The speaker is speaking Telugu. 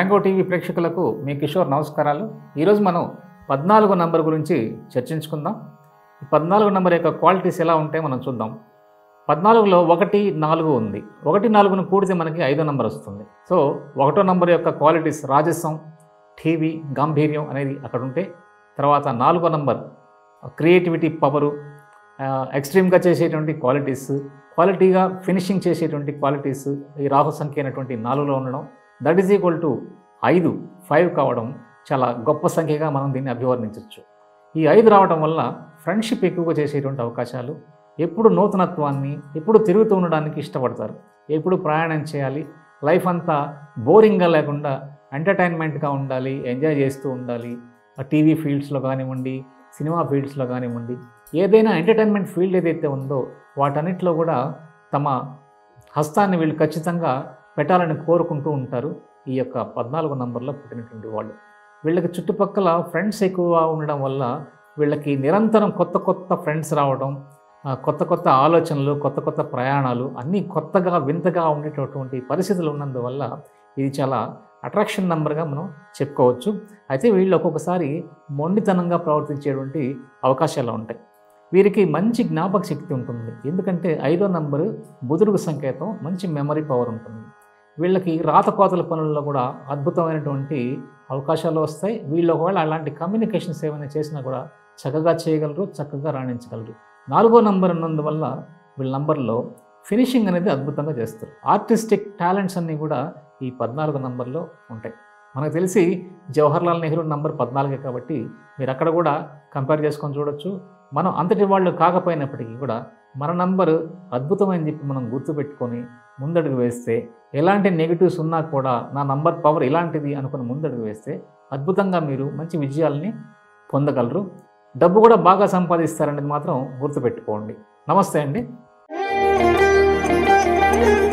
మ్యాంగో టీవీ ప్రేక్షకులకు మీ కిషోర్ నమస్కారాలు ఈరోజు మనం పద్నాలుగు నంబర్ గురించి చర్చించుకుందాం ఈ పద్నాలుగు నంబర్ యొక్క క్వాలిటీస్ ఎలా ఉంటాయో మనం చూద్దాం పద్నాలుగులో ఒకటి నాలుగు ఉంది ఒకటి నాలుగును కూడితే మనకి ఐదో నంబర్ వస్తుంది సో ఒకటో నంబర్ యొక్క క్వాలిటీస్ రాజస్వం టీవీ గాంభీర్యం అనేది అక్కడ ఉంటే తర్వాత నాలుగో నంబర్ క్రియేటివిటీ పవరు ఎక్స్ట్రీమ్గా చేసేటువంటి క్వాలిటీస్ క్వాలిటీగా ఫినిషింగ్ చేసేటువంటి క్వాలిటీస్ ఈ రాహు సంఖ్య అయినటువంటి నాలుగులో ఉండడం దట్ ఈజ్ ఈక్వల్ టు ఐదు ఫైవ్ కావడం చాలా గొప్ప సంఖ్యగా మనం దీన్ని అభివర్ణించవచ్చు ఈ ఐదు రావడం వల్ల ఫ్రెండ్షిప్ ఎక్కువగా చేసేటువంటి అవకాశాలు ఎప్పుడు నూతనత్వాన్ని ఎప్పుడు తిరుగుతూ ఉండడానికి ఇష్టపడతారు ఎప్పుడు ప్రయాణం చేయాలి లైఫ్ అంతా బోరింగ్గా లేకుండా ఎంటర్టైన్మెంట్గా ఉండాలి ఎంజాయ్ చేస్తూ ఉండాలి టీవీ ఫీల్డ్స్లో కానివ్వండి సినిమా ఫీల్డ్స్లో కానివ్వండి ఏదైనా ఎంటర్టైన్మెంట్ ఫీల్డ్ ఏదైతే ఉందో వాటన్నిటిలో కూడా తమ హస్తాన్ని వీళ్ళు ఖచ్చితంగా పెట్టాలని కోరుకుంటూ ఉంటారు ఈ యొక్క పద్నాలుగు నంబర్లో పుట్టినటువంటి వాళ్ళు వీళ్ళకి చుట్టుపక్కల ఫ్రెండ్స్ ఎక్కువ ఉండడం వల్ల వీళ్ళకి నిరంతరం కొత్త కొత్త ఫ్రెండ్స్ రావడం ఆ, కొత్త కొత్త ఆలోచనలు కొత్త కొత్త ప్రయాణాలు అన్నీ కొత్తగా వింతగా ఉండేటటువంటి పరిస్థితులు ఉన్నందువల్ల ఇది చాలా అట్రాక్షన్ నెంబర్గా మనం చెప్పుకోవచ్చు అయితే వీళ్ళు ఒక్కొక్కసారి మొండితనంగా ప్రవర్తించేటువంటి అవకాశాలు ఉంటాయి వీరికి మంచి జ్ఞాపక శక్తి ఉంటుంది ఎందుకంటే ఐదో నంబరు బుధుడుకు సంకేతం మంచి మెమరీ పవర్ ఉంటుంది వీళ్ళకి రాతకోతల పనుల్లో కూడా అద్భుతమైనటువంటి అవకాశాలు వస్తాయి వీళ్ళు ఒకవేళ అలాంటి కమ్యూనికేషన్స్ ఏమైనా చేసినా కూడా చక్కగా చేయగలరు చక్కగా రాణించగలరు నాలుగో నంబర్ ఉన్నందువల్ల వీళ్ళ నంబర్లో ఫినిషింగ్ అనేది అద్భుతంగా చేస్తారు ఆర్టిస్టిక్ టాలెంట్స్ అన్నీ కూడా ఈ పద్నాలుగు నంబర్లో ఉంటాయి మనకు తెలిసి జవహర్లాల్ నెహ్రూ నంబర్ పద్నాలుగే కాబట్టి మీరు అక్కడ కూడా కంపేర్ చేసుకొని చూడొచ్చు మనం అంతటి వాళ్ళు కాకపోయినప్పటికీ కూడా మన నంబర్ అద్భుతమని చెప్పి మనం గుర్తుపెట్టుకొని ముందడుగు వేస్తే ఎలాంటి నెగిటివ్స్ ఉన్నా కూడా నా నంబర్ పవర్ ఇలాంటిది అనుకుని ముందడుగు వేస్తే అద్భుతంగా మీరు మంచి విజయాల్ని పొందగలరు డబ్బు కూడా బాగా సంపాదిస్తారనేది మాత్రం గుర్తుపెట్టుకోండి నమస్తే అండి